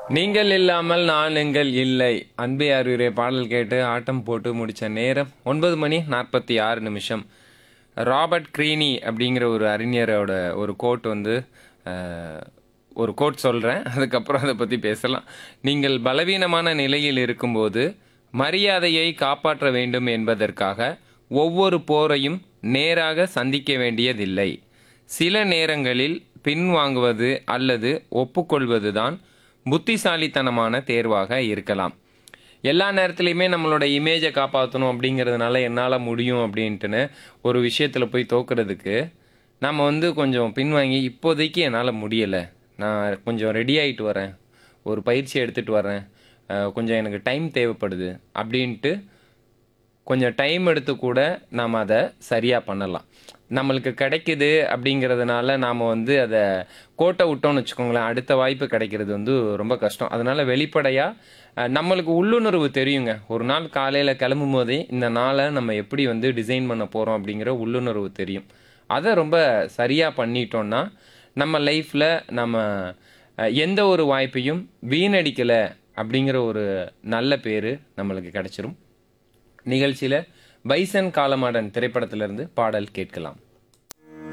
நீங்கள் இல்லாமல் நான் எங்கள் இல்லை அன்பே அறிவுரை பாடல் கேட்டு ஆட்டம் போட்டு முடிச்ச நேரம் ஒன்பது மணி நாற்பத்தி ஆறு நிமிஷம் ராபர்ட் க்ரீனி அப்படிங்கிற ஒரு அறிஞரோட ஒரு கோட் வந்து அஹ், ஒரு கோட் சொல்கிறேன் அதுக்கப்புறம் அதை பற்றி பேசலாம் நீங்கள் பலவீனமான நிலையில் இருக்கும்போது மரியாதையை காப்பாற்ற வேண்டும் என்பதற்காக ஒவ்வொரு போரையும் நேராக சந்திக்க வேண்டியதில்லை சில நேரங்களில் பின்வாங்குவது அல்லது ஒப்புக்கொள்வது தான் புத்திசாலித்தனமான தேர்வாக இருக்கலாம் எல்லா நேரத்துலையுமே நம்மளோட இமேஜை காப்பாற்றணும் அப்படிங்கிறதுனால என்னால் முடியும் அப்படின்ட்டுன்னு ஒரு விஷயத்தில் போய் தோக்குறதுக்கு நம்ம வந்து கொஞ்சம் பின்வாங்கி இப்போதைக்கு என்னால் முடியலை நான் கொஞ்சம் ரெடி ஆகிட்டு வரேன் ஒரு பயிற்சி எடுத்துகிட்டு வரேன் அஹ் கொஞ்சம் எனக்கு டைம் தேவைப்படுது அப்படின்ட்டு கொஞ்சம் டைம் எடுத்து கூட நாம் அதை சரியாக பண்ணலாம் நம்மளுக்கு கிடைக்குது அப்படிங்கிறதுனால நாம் வந்து அதை கோட்டை விட்டோம்னு வச்சுக்கோங்களேன் அடுத்த வாய்ப்பு கிடைக்கிறது வந்து ரொம்ப கஷ்டம் அதனால வெளிப்படையாக நம்மளுக்கு உள்ளுணர்வு தெரியுங்க ஒரு நாள் காலையில் கிளம்பும் போதே இந்த நாளை நம்ம எப்படி வந்து டிசைன் பண்ண போகிறோம் அப்படிங்கிற உள்ளுணர்வு தெரியும் அதை ரொம்ப சரியாக பண்ணிட்டோம்னா நம்ம லைஃப்பில் நம்ம அஹ், எந்த ஒரு வாய்ப்பையும் வீணடிக்கலை அப்படிங்கிற ஒரு நல்ல பேர் நம்மளுக்கு கிடைச்சிரும் நிகழ்ச்சியில் பைசன் காலமாடன் திரைப்படத்திலிருந்து பாடல் கேட்கலாம்